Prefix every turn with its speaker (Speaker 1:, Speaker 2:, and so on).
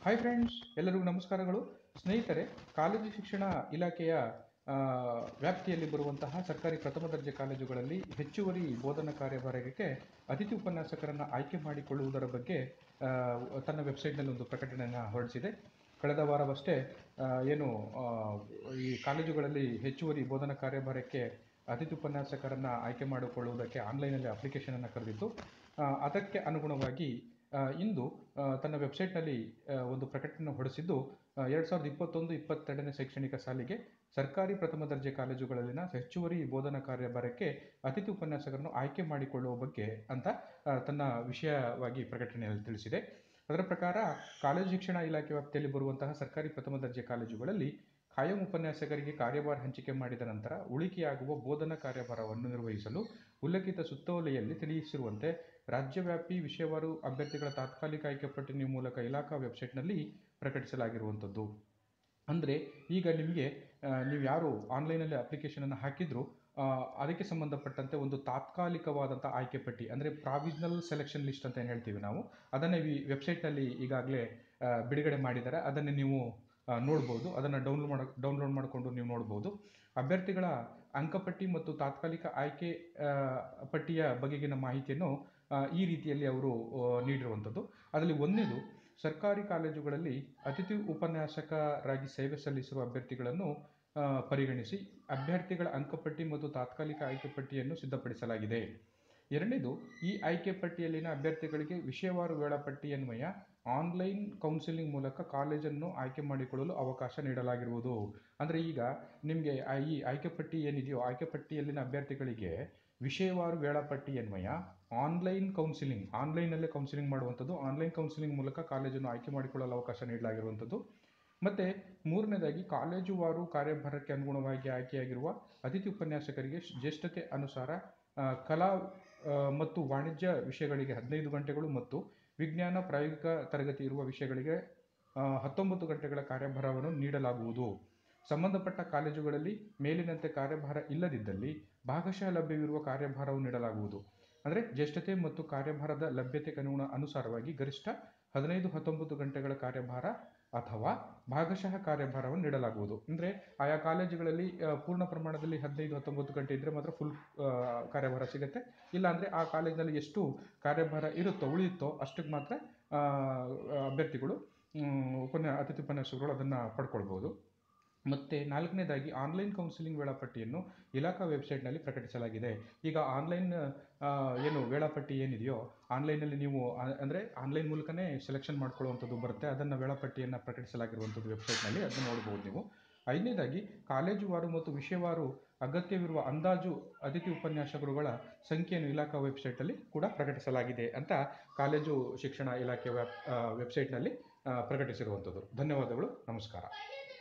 Speaker 1: hi friends ಎಲ್ಲರಿಗೂ ನಮಸ್ಕಾರಗಳು ಸ್ನೇಹಿತರೆ ಕಾಲೇಜು ಶಿಕ್ಷಣ ಇಲಾಖೆಯ ಆ, ವ್ಯಾಪ್ತಿಯಲ್ಲಿ ಬರುವಂತಹ ಸರ್ಕಾರಿ ಪ್ರಥಮ ದರ್ಜೆ ಕಾಲೇಜುಗಳಲ್ಲಿ ಹೆಚ್ಚುವರಿ ಬೋಧನಾ ಕಾರ್ಯಭಾರಕ್ಕೆ ಅತಿಥಿ ಉಪನ್ಯಾಸಕರನ್ನು ಆಯ್ಕೆ ಮಾಡಿಕೊಳ್ಳುವುದರ ಬಗ್ಗೆ ಆ, ತನ್ನ ವೆಬ್ಸೈಟ್ನಲ್ಲಿ ಒಂದು ಪ್ರಕಟಣೆಯನ್ನು ಹೊರಡಿಸಿದೆ ಕಳೆದ ವಾರವಷ್ಟೇ ಆ, ಏನು ಆ, ಈ ಕಾಲೇಜುಗಳಲ್ಲಿ ಹೆಚ್ಚುವರಿ ಬೋಧನಾ ಕಾರ್ಯಭಾರಕ್ಕೆ ಅತಿಥಿ ಉಪನ್ಯಾಸಕರನ್ನು ಆಯ್ಕೆ ಮಾಡಿಕೊಳ್ಳುವುದಕ್ಕೆ ಆನ್ಲೈನಲ್ಲಿ ಅಪ್ಲಿಕೇಶನನ್ನು ಕರೆದಿತ್ತು ಆ, ಅದಕ್ಕೆ ಅನುಗುಣವಾಗಿ ಆ, ಇಂದು ಆ, ತನ್ನ ವೆಬ್ಸೈಟ್ನಲ್ಲಿ ಆ, ಒಂದು ಪ್ರಕಟಣೆ ಹೊರಡಿಸಿದ್ದು ಎರಡು ಸಾವಿರದ ಇಪ್ಪತ್ತೊಂದು ಇಪ್ಪತ್ತೆರಡನೇ ಶೈಕ್ಷಣಿಕ ಸಾಲಿಗೆ ಸರ್ಕಾರಿ ಪ್ರಥಮ ದರ್ಜೆ ಕಾಲೇಜುಗಳಲ್ಲಿನ ಹೆಚ್ಚುವರಿ ಬೋಧನಾ ಕಾರ್ಯಭಾರಕ್ಕೆ ಅತಿಥಿ ಉಪನ್ಯಾಸಕರನ್ನು ಆಯ್ಕೆ ಮಾಡಿಕೊಳ್ಳುವ ಬಗ್ಗೆ ಅಂತ ಆ, ತನ್ನ ವಿಷಯವಾಗಿ ಪ್ರಕಟಣೆಯಲ್ಲಿ ತಿಳಿಸಿದೆ ಅದರ ಪ್ರಕಾರ ಕಾಲೇಜು ಶಿಕ್ಷಣ ಇಲಾಖೆ ವ್ಯಾಪ್ತಿಯಲ್ಲಿ ಬರುವಂತಹ ಸರ್ಕಾರಿ ಪ್ರಥಮ ದರ್ಜೆ ಕಾಲೇಜುಗಳಲ್ಲಿ ಕಾಯಂ ಉಪನ್ಯಾಸಕರಿಗೆ ಕಾರ್ಯಭಾರ ಹಂಚಿಕೆ ಮಾಡಿದ ನಂತರ ಉಳಿಕೆಯಾಗುವ ಬೋಧನಾ ಕಾರ್ಯಭಾರವನ್ನು ನಿರ್ವಹಿಸಲು ಉಲ್ಲೇಖಿತ ಸುತ್ತೋಲೆಯಲ್ಲಿ ತಿಳಿಸಿರುವಂತೆ ರಾಜ್ಯವ್ಯಾಪಿ ವಿಷಯವಾರು ಅಭ್ಯರ್ಥಿಗಳ ತಾತ್ಕಾಲಿಕ ಆಯ್ಕೆ ಪಟ್ಟಿನ ಮೂಲಕ ಇಲಾಖಾ ವೆಬ್ಸೈಟ್ನಲ್ಲಿ ಪ್ರಕಟಿಸಲಾಗಿರುವಂಥದ್ದು ಅಂದರೆ ಈಗ ನಿಮಗೆ ನೀವು ಯಾರು ಆನ್ಲೈನಲ್ಲಿ ಅಪ್ಲಿಕೇಶನನ್ನು ಹಾಕಿದ್ರು ಆ, ಅದಕ್ಕೆ ಸಂಬಂಧಪಟ್ಟಂತೆ ಒಂದು ತಾತ್ಕಾಲಿಕವಾದಂಥ ಆಯ್ಕೆ ಪಟ್ಟಿ ಅಂದರೆ ಪ್ರಾವಿಷನಲ್ ಸೆಲೆಕ್ಷನ್ ಲಿಸ್ಟ್ ಅಂತ ಏನು ಹೇಳ್ತೀವಿ ನಾವು ಅದನ್ನು ಈ ವೆಬ್ಸೈಟ್ನಲ್ಲಿ ಈಗಾಗಲೇ ಆ, ಬಿಡುಗಡೆ ಮಾಡಿದ್ದಾರೆ ಅದನ್ನು ನೀವು ಆ, ನೋಡ್ಬೋದು ಅದನ್ನು ಡೌನ್ಲೋಡ್ ಮಾಡ ಡೌನ್ಲೋಡ್ ಮಾಡಿಕೊಂಡು ನೀವು ನೋಡ್ಬೋದು ಅಭ್ಯರ್ಥಿಗಳ ಅಂಕಪಟ್ಟಿ ಮತ್ತು ತಾತ್ಕಾಲಿಕ ಆಯ್ಕೆ ಆ, ಪಟ್ಟಿಯ ಬಗೆಗಿನ ಮಾಹಿತಿಯನ್ನು ಆ, ಈ ರೀತಿಯಲ್ಲಿ ಅವರು ಆ, ನೀಡಿರುವಂಥದ್ದು ಅದರಲ್ಲಿ ಒಂದನೇದು ಸರ್ಕಾರಿ ಕಾಲೇಜುಗಳಲ್ಲಿ ಅತಿಥಿ ಉಪನ್ಯಾಸಕರಾಗಿ ಸೇವೆ ಸಲ್ಲಿಸಿರುವ ಅಭ್ಯರ್ಥಿಗಳನ್ನು ಆ, ಪರಿಗಣಿಸಿ ಅಭ್ಯರ್ಥಿಗಳ ಅಂಕಪಟ್ಟಿ ಮತ್ತು ತಾತ್ಕಾಲಿಕ ಆಯ್ಕೆ ಪಟ್ಟಿಯನ್ನು ಸಿದ್ಧಪಡಿಸಲಾಗಿದೆ ಎರಡನೇದು ಈ ಆಯ್ಕೆ ಪಟ್ಟಿಯಲ್ಲಿನ ಅಭ್ಯರ್ಥಿಗಳಿಗೆ ವಿಷಯವಾರು ವೇಳಾಪಟ್ಟಿ ಅನ್ವಯ ಆನ್ಲೈನ್ ಕೌನ್ಸಿಲಿಂಗ್ ಮೂಲಕ ಕಾಲೇಜನ್ನು ಆಯ್ಕೆ ಮಾಡಿಕೊಳ್ಳಲು ಅವಕಾಶ ನೀಡಲಾಗಿರುವುದು ಅಂದರೆ ಈಗ ನಿಮಗೆ ಈ ಆಯ್ಕೆ ಪಟ್ಟಿ ಏನಿದೆಯೋ ಆಯ್ಕೆ ಪಟ್ಟಿಯಲ್ಲಿನ ಅಭ್ಯರ್ಥಿಗಳಿಗೆ ವಿಷಯವಾರು ವೇಳಾಪಟ್ಟಿ ಅನ್ವಯ ಆನ್ಲೈನ್ ಕೌನ್ಸಿಲಿಂಗ್ ಆನ್ಲೈನಲ್ಲೇ ಕೌನ್ಸಿಲಿಂಗ್ ಮಾಡುವಂಥದ್ದು ಆನ್ಲೈನ್ ಕೌನ್ಸಿಲಿಂಗ್ ಮೂಲಕ ಕಾಲೇಜನ್ನು ಆಯ್ಕೆ ಮಾಡಿಕೊಳ್ಳಲು ಅವಕಾಶ ನೀಡಲಾಗಿರುವಂಥದ್ದು ಮತ್ತು ಮೂರನೇದಾಗಿ ಕಾಲೇಜುವಾರು ಕಾರ್ಯಭಾರಕ್ಕೆ ಅನುಗುಣವಾಗಿ ಆಯ್ಕೆಯಾಗಿರುವ ಅತಿಥಿ ಉಪನ್ಯಾಸಕರಿಗೆ ಜ್ಯೇಷ್ಠತೆ ಅನುಸಾರ ಆ, ಕಲಾ ಆ, ಮತ್ತು ವಾಣಿಜ್ಯ ವಿಷಯಗಳಿಗೆ ಹದಿನೈದು ಗಂಟೆಗಳು ಮತ್ತು ವಿಜ್ಞಾನ ಪ್ರಾಯೋಗಿಕ ತರಗತಿ ಇರುವ ವಿಷಯಗಳಿಗೆ ಆ, ಹತ್ತೊಂಬತ್ತು ಗಂಟೆಗಳ ಕಾರ್ಯಭಾರವನ್ನು ನೀಡಲಾಗುವುದು ಸಂಬಂಧಪಟ್ಟ ಕಾಲೇಜುಗಳಲ್ಲಿ ಮೇಲಿನಂತೆ ಕಾರ್ಯಭಾರ ಇಲ್ಲದಿದ್ದಲ್ಲಿ ಭಾಗಶಃ ಲಭ್ಯವಿರುವ ಕಾರ್ಯಭಾರವನ್ನು ನೀಡಲಾಗುವುದು ಅಂದರೆ ಜ್ಯೇಷ್ಠತೆ ಮತ್ತು ಕಾರ್ಯಭಾರದ ಲಭ್ಯತೆಗೆ ಅನುಗುಣ ಅನುಸಾರವಾಗಿ ಗರಿಷ್ಠ ಹದಿನೈದು ಹತ್ತೊಂಬತ್ತು ಗಂಟೆಗಳ ಕಾರ್ಯಭಾರ ಅಥವಾ ಭಾಗಶಃ ಕಾರ್ಯಭಾರವನ್ನು ನೀಡಲಾಗುವುದು ಅಂದರೆ ಆಯಾ ಕಾಲೇಜುಗಳಲ್ಲಿ ಆ, ಪೂರ್ಣ ಪ್ರಮಾಣದಲ್ಲಿ ಹದಿನೈದು ಹತ್ತೊಂಬತ್ತು ಗಂಟೆ ಇದ್ದರೆ ಮಾತ್ರ ಫುಲ್ ಕಾರ್ಯಭಾರ ಸಿಗುತ್ತೆ ಇಲ್ಲಾಂದರೆ ಆ ಕಾಲೇಜಿನಲ್ಲಿ ಎಷ್ಟು ಕಾರ್ಯಭಾರ ಇರುತ್ತೋ ಉಳಿಯುತ್ತೋ ಅಷ್ಟಕ್ಕೆ ಮಾತ್ರ ಆ, ಅಭ್ಯರ್ಥಿಗಳು ಮ್, ಉಪನ್ಯಾ ಅತಿಥಿ ಉಪನ್ಯಾಸಕರು ಅದನ್ನು ಪಡ್ಕೊಳ್ಬೋದು ಮತ್ತು ನಾಲ್ಕನೇದಾಗಿ ಆನ್ಲೈನ್ ಕೌನ್ಸಿಲಿಂಗ್ ವೇಳಾಪಟ್ಟಿಯನ್ನು ಇಲಾಖಾ ವೆಬ್ಸೈಟ್ನಲ್ಲಿ ಪ್ರಕಟಿಸಲಾಗಿದೆ ಈಗ ಆನ್ಲೈನ್ ಆ, ಏನು ವೇಳಾಪಟ್ಟಿ ಏನಿದೆಯೋ ಆನ್ಲೈನಲ್ಲಿ ನೀವು ಅಂದರೆ ಆನ್ಲೈನ್ ಮೂಲಕನೇ ಸೆಲೆಕ್ಷನ್ ಮಾಡ್ಕೊಳ್ಳುವಂಥದ್ದು ಬರುತ್ತೆ ಅದನ್ನು ವೇಳಾಪಟ್ಟಿಯನ್ನು ಪ್ರಕಟಿಸಲಾಗಿರುವಂಥದ್ದು ವೆಬ್ಸೈಟ್ನಲ್ಲಿ ಅದನ್ನು ನೋಡ್ಬೋದು ನೀವು ಐದನೇದಾಗಿ ಕಾಲೇಜುವಾರು ಮತ್ತು ವಿಷಯವಾರು ಅಗತ್ಯವಿರುವ ಅಂದಾಜು ಅತಿಥಿ ಉಪನ್ಯಾಸಕರುಗಳ ಸಂಖ್ಯೆಯನ್ನು ಇಲಾಖಾ ವೆಬ್ಸೈಟಲ್ಲಿ ಕೂಡ ಪ್ರಕಟಿಸಲಾಗಿದೆ ಅಂತ ಕಾಲೇಜು ಶಿಕ್ಷಣ ಇಲಾಖೆ ವೆಬ್ ವೆಬ್ಸೈಟ್ನಲ್ಲಿ ಆ, ಪ್ರಕಟಿಸಿರುವಂಥದ್ದು ಧನ್ಯವಾದಗಳು ನಮಸ್ಕಾರ